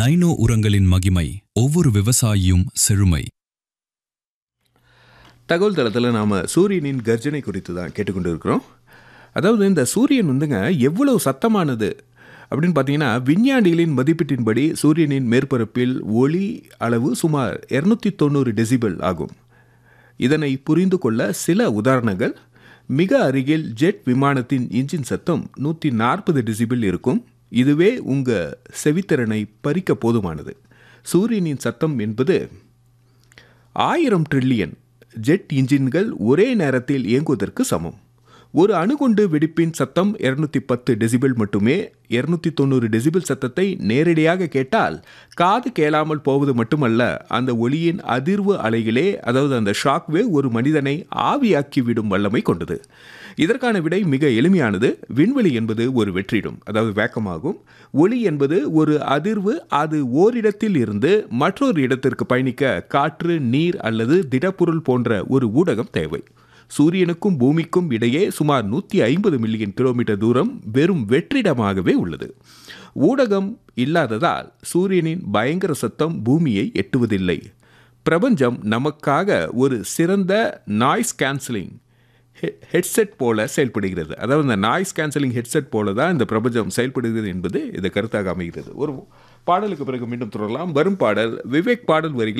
nano உரங்களின் மகிமை ஒவ்வொரு விவசாயியும் செழுமை தகவல் தளத்தில் நாம் சூரியனின் கர்ஜனை குறித்து தான் கேட்டுக்கொண்டு இருக்கிறோம் அதாவது இந்த சூரியன் வந்துங்க எவ்வளவு சத்தமானது அப்படின்னு பார்த்தீங்கன்னா விஞ்ஞானிகளின் மதிப்பீட்டின்படி சூரியனின் மேற்பரப்பில் ஒளி அளவு சுமார் இரநூத்தி தொண்ணூறு டெசிபல் ஆகும் இதனை புரிந்து கொள்ள சில உதாரணங்கள் மிக அருகில் ஜெட் விமானத்தின் இன்ஜின் சத்தம் நூற்றி நாற்பது டெசிபிள் இருக்கும் இதுவே உங்கள் செவித்திறனை பறிக்க போதுமானது சூரியனின் சத்தம் என்பது ஆயிரம் ட்ரில்லியன் ஜெட் இன்ஜின்கள் ஒரே நேரத்தில் இயங்குவதற்கு சமம் ஒரு அணுகுண்டு வெடிப்பின் சத்தம் இருநூத்தி பத்து டெசிபிள் மட்டுமே இருநூத்தி தொண்ணூறு டெசிபிள் சத்தத்தை நேரடியாக கேட்டால் காது கேளாமல் போவது மட்டுமல்ல அந்த ஒளியின் அதிர்வு அலைகளே அதாவது அந்த ஷாக்வே ஒரு மனிதனை ஆவியாக்கி விடும் வல்லமை கொண்டது இதற்கான விடை மிக எளிமையானது விண்வெளி என்பது ஒரு வெற்றிடம் அதாவது வேக்கமாகும் ஒளி என்பது ஒரு அதிர்வு அது ஓரிடத்தில் இருந்து மற்றொரு இடத்திற்கு பயணிக்க காற்று நீர் அல்லது திடப்பொருள் போன்ற ஒரு ஊடகம் தேவை சூரியனுக்கும் பூமிக்கும் இடையே சுமார் நூற்றி ஐம்பது மில்லியன் கிலோமீட்டர் தூரம் வெறும் வெற்றிடமாகவே உள்ளது ஊடகம் இல்லாததால் சூரியனின் பயங்கர சத்தம் பூமியை எட்டுவதில்லை பிரபஞ்சம் நமக்காக ஒரு சிறந்த நாய்ஸ் கேன்சலிங் ஹெட்செட் போல செயல்படுகிறது அதாவது இந்த நாய்ஸ் கேன்சலிங் ஹெட்செட் போல தான் இந்த பிரபஞ்சம் செயல்படுகிறது என்பது இது கருத்தாக அமைகிறது ஒரு பாடலுக்கு பிறகு மீண்டும் தொடரலாம் வரும் பாடல் விவேக் பாடல் வரிகள்